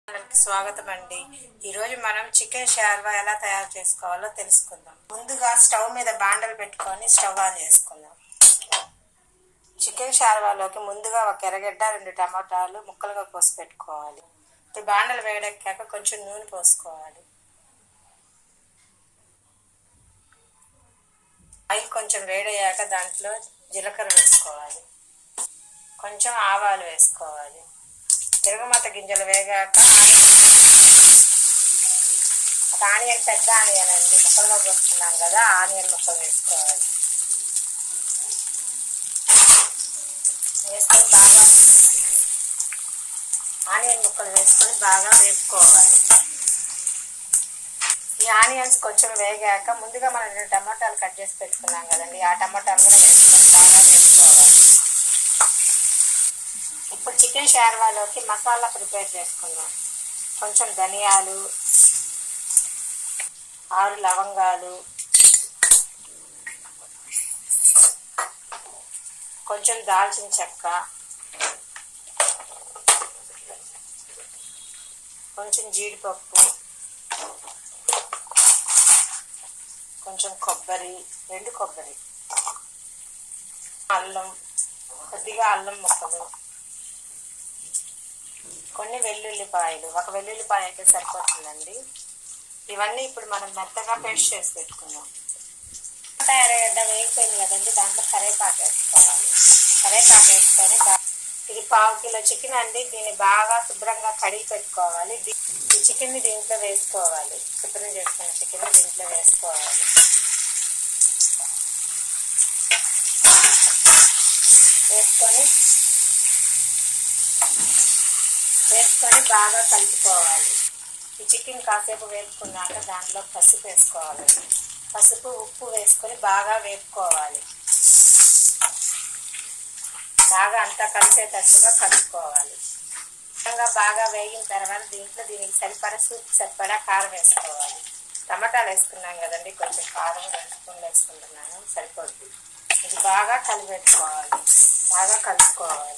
ఛానల్కి స్వాగతం అండి ఈరోజు మనం చికెన్ షార్వా ఎలా తయారు చేసుకోవాలో తెలుసుకుందాం ముందుగా స్టవ్ మీద బాండలు పెట్టుకొని స్టవ్ ఆన్ చేసుకుందాం చికెన్ షార్వాలోకి ముందుగా ఒక ఎర్రగడ్డ రెండు టమాటాలు ముక్కలుగా కోసి పెట్టుకోవాలి ఇప్పుడు బాండలు వేడెక్కాక కొంచెం నూనె పోసుకోవాలి ఆయిల్ కొంచెం వేడయ్యాక దాంట్లో జీలకర్ర వేసుకోవాలి కొంచెం ఆవాలు వేసుకోవాలి తిరగమాత గింజలు వేగాక ఒక ఆనియన్ పెద్ద ఆనియన్ అండి ముక్కలుగా కోస్తున్నాం కదా ఆనియన్ ముక్కలు వేసుకోవాలి వేసుకొని బాగా ఆనియన్ ముక్కలు వేసుకొని బాగా వేపుకోవాలి ఈ ఆనియన్స్ కొంచెం వేగాక ముందుగా మనం రెండు టమాటాలు కట్ చేసి పెట్టుకున్నాం కదండి ఆ టమాటాలు కూడా వేసుకొని బాగా వేసుకోవాలి ఇప్పుడు చికెన్ షార్వాలోకి మసాలా ప్రిపేర్ చేసుకుందాం కొంచెం ధనియాలు ఆరు లవంగాలు కొంచెం దాల్చిన చెక్క కొంచెం జీడిపప్పు కొంచెం కొబ్బరి రెండు కొబ్బరి అల్లం కొద్దిగా అల్లం ముక్కలు కొన్ని వెల్లుల్లిపాయలు ఒక వెల్లుల్లిపాయ అయితే సరిపోతుందండి ఇవన్నీ ఇప్పుడు మనం మెత్తగా పేస్ట్ చేసి పెట్టుకుందాం ఎర్రగడ్డ వేగిపోయింది కదండి దాంట్లో కరేపాకు వేసుకోవాలి కరేపాకు వేసుకొని ఇది పావు కిలో చికెన్ అండి దీన్ని బాగా శుభ్రంగా కడిగి పెట్టుకోవాలి ఈ చికెన్ని దీంట్లో వేసుకోవాలి శుభ్రం చేసుకున్న చికెన్ దీంట్లో వేసుకోవాలి వేసుకొని వేసుకొని బాగా కలుపుకోవాలి ఈ చికెన్ కాసేపు వేపుకున్నాక దాంట్లో పసుపు వేసుకోవాలండి పసుపు ఉప్పు వేసుకొని బాగా వేపుకోవాలి బాగా అంతా కలిసేటట్టుగా కలుపుకోవాలి బాగా వేగిన తర్వాత దీంట్లో దీనికి సరిపడా సూప్ సరిపడా కారం వేసుకోవాలి టమాటాలు వేసుకున్నాం కదండి కొంచెం కారం రెండు స్పూన్లు వేసుకుంటున్నాను సరిపోద్ది ఇది బాగా కలిపెట్టుకోవాలి బాగా కలుపుకోవాలి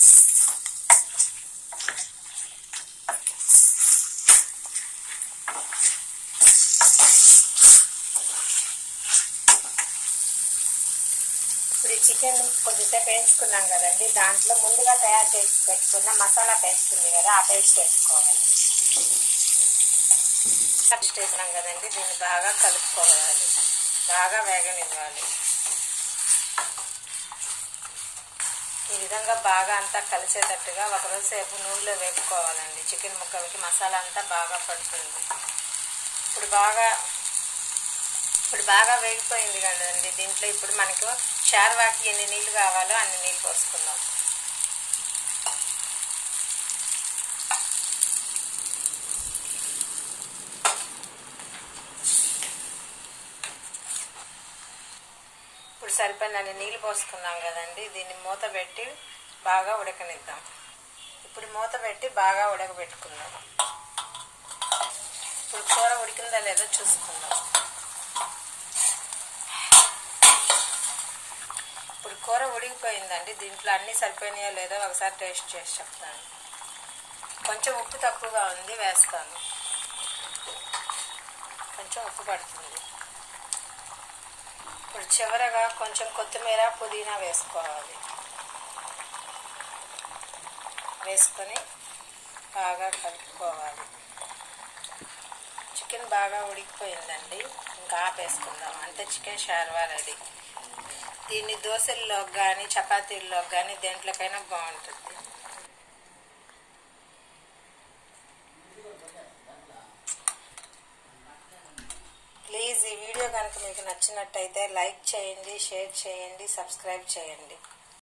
ఇప్పుడు ఈ చికెన్ కొద్దిసేపు వేయించుకున్నాం కదండి దాంట్లో ముందుగా తయారు చేసి పెట్టుకున్న మసాలా పేస్ట్ ఉంది కదా ఆ పేస్ట్ వేసుకోవాలి పేస్ట్ వేసినాం కదండి దీన్ని బాగా కలుపుకోవాలి బాగా వేగనివ్వాలి ఈ విధంగా బాగా అంతా కలిసేటట్టుగా ఒకరోజు సేపు నూనెలో వేపుకోవాలండి చికెన్ ముక్కలకి మసాలా అంతా బాగా పడుతుంది ఇప్పుడు బాగా ఇప్పుడు బాగా వేగిపోయింది కదండి దీంట్లో ఇప్పుడు మనకు షార్వాకి ఎన్ని నీళ్ళు కావాలో అన్ని నీళ్ళు పోసుకుందాం ఇప్పుడు సరిపోయినన్ని నీళ్ళు పోసుకున్నాం కదండి దీన్ని మూత పెట్టి బాగా ఉడకనిద్దాం ఇప్పుడు మూత పెట్టి బాగా ఉడకబెట్టుకుందాం ఇప్పుడు కూర ఉడికిందా లేదో చూసుకుందాం ఇప్పుడు కూర ఉడికిపోయిందండి దీంట్లో అన్నీ సరిపోయినాయో లేదో ఒకసారి టేస్ట్ చేసి చెప్తాను కొంచెం ఉప్పు తక్కువగా ఉంది వేస్తాను కొంచెం ఉప్పు పడుతుంది ఇప్పుడు చివరగా కొంచెం కొత్తిమీర పుదీనా వేసుకోవాలి వేసుకొని బాగా కలుపుకోవాలి చికెన్ బాగా ఉడికిపోయిందండి ఇంకా ఆపేసుకుందాం అంటే చికెన్ షార్వా రెడీ దీన్ని దోశల్లో కానీ చపాతీల్లో కానీ దేంట్లోకైనా బాగుంటుంది ప్లీజ్ ఈ వీడియో కనుక మీకు నచ్చినట్టయితే లైక్ చేయండి షేర్ చేయండి సబ్స్క్రైబ్ చేయండి